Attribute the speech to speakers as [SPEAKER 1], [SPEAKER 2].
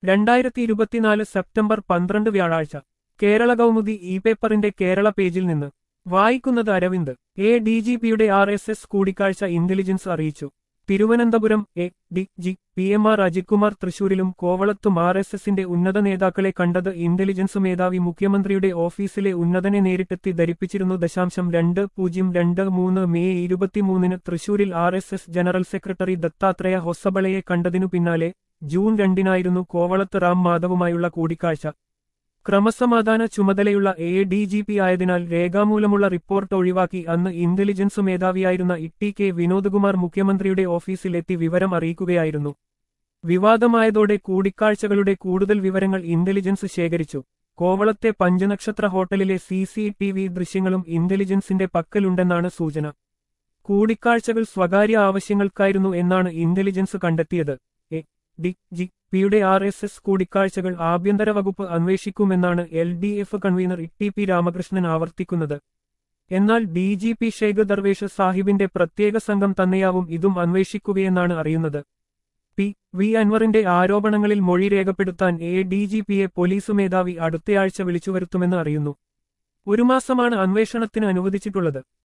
[SPEAKER 1] രണ്ടായിരത്തി ഇരുപത്തിനാല് സെപ്റ്റംബർ പന്ത്രണ്ട് വ്യാഴാഴ്ച കേരള കൗമുദി ഇ പേപ്പറിന്റെ കേരള പേജിൽ നിന്ന് വായിക്കുന്നത് അരവിന്ദ് എ ഡി ജി പിയുടെ ആർ എസ് എസ് കൂടിക്കാഴ്ച ഇന്റലിജൻസ് അറിയിച്ചു Thiruvananthapuram A D G P M R Ajithkumar തൃശൂരിലും കോവളത്തും ആർ എസ് എസിന്റെ ഉന്നത നേതാക്കളെ കണ്ടത് ഇന്റലിജൻസ് മേധാവി മുഖ്യമന്ത്രിയുടെ ഓഫീസിലെ ഉന്നതനെ നേരിട്ടെത്തി ധരിപ്പിച്ചിരുന്നു ദശാംശം രണ്ട് പൂജ്യം രണ്ട് മൂന്ന് മെയ് ഇരുപത്തിമൂന്നിന് തൃശൂരിൽ R S S general secretary Dattatreya Hosabale കണ്ടതിനു പിന്നാലെ ജൂൺ രണ്ടിനായിരുന്നു കോവളത്ത് റാം മാധവുമായുള്ള കൂടിക്കാഴ്ച ക്രമസമാധാന ചുമതലയുള്ള എ ഡി ജി പി ആയതിനാൽ രേഖാമൂലമുള്ള റിപ്പോർട്ട് ഒഴിവാക്കി അന്ന് ഇന്റലിജൻസ് മേധാവിയായിരുന്ന ഇട്ടി കെ വിനോദ്കുമാർ മുഖ്യമന്ത്രിയുടെ ഓഫീസിലെത്തി വിവരം അറിയിക്കുകയായിരുന്നു വിവാദമായതോടെ കൂടിക്കാഴ്ചകളുടെ കൂടുതൽ വിവരങ്ങൾ ഇന്റലിജൻസ് ശേഖരിച്ചു കോവളത്തെ പഞ്ചനക്ഷത്ര ഹോട്ടലിലെ സി സി ടി വി ദൃശ്യങ്ങളും ഇന്റലിജൻസിന്റെ പക്കലുണ്ടെന്നാണ് സൂചന കൂടിക്കാഴ്ചകൾ സ്വകാര്യ ആവശ്യങ്ങൾക്കായിരുന്നു എന്നാണ് ഇന്റലിജൻസ് കണ്ടെത്തിയത് എ ഡി ജി പിയുടെ ആർ എസ് എസ് കൂടിക്കാഴ്ചകൾ ആഭ്യന്തര വകുപ്പ് അന്വേഷിക്കുമെന്നാണ് L D F convener E P Ramakrishnan ആവർത്തിക്കുന്നത് എന്നാൽ D G P Sheikh Darvesh സാഹിബിന്റെ പ്രത്യേക സംഘം തന്നെയാവും ഇതും അന്വേഷിക്കുകയെന്നാണ് അറിയുന്നത് പി വി അൻവറിന്റെ ആരോപണങ്ങളിൽ മൊഴി രേഖപ്പെടുത്താൻ എ ഡി ജി പിയെ പോലീസ് മേധാവി അടുത്തയാഴ്ച വിളിച്ചുവരുത്തുമെന്ന് അറിയുന്നു ഒരു മാസമാണ് അന്വേഷണത്തിന് അനുവദിച്ചിട്ടുള്ളത്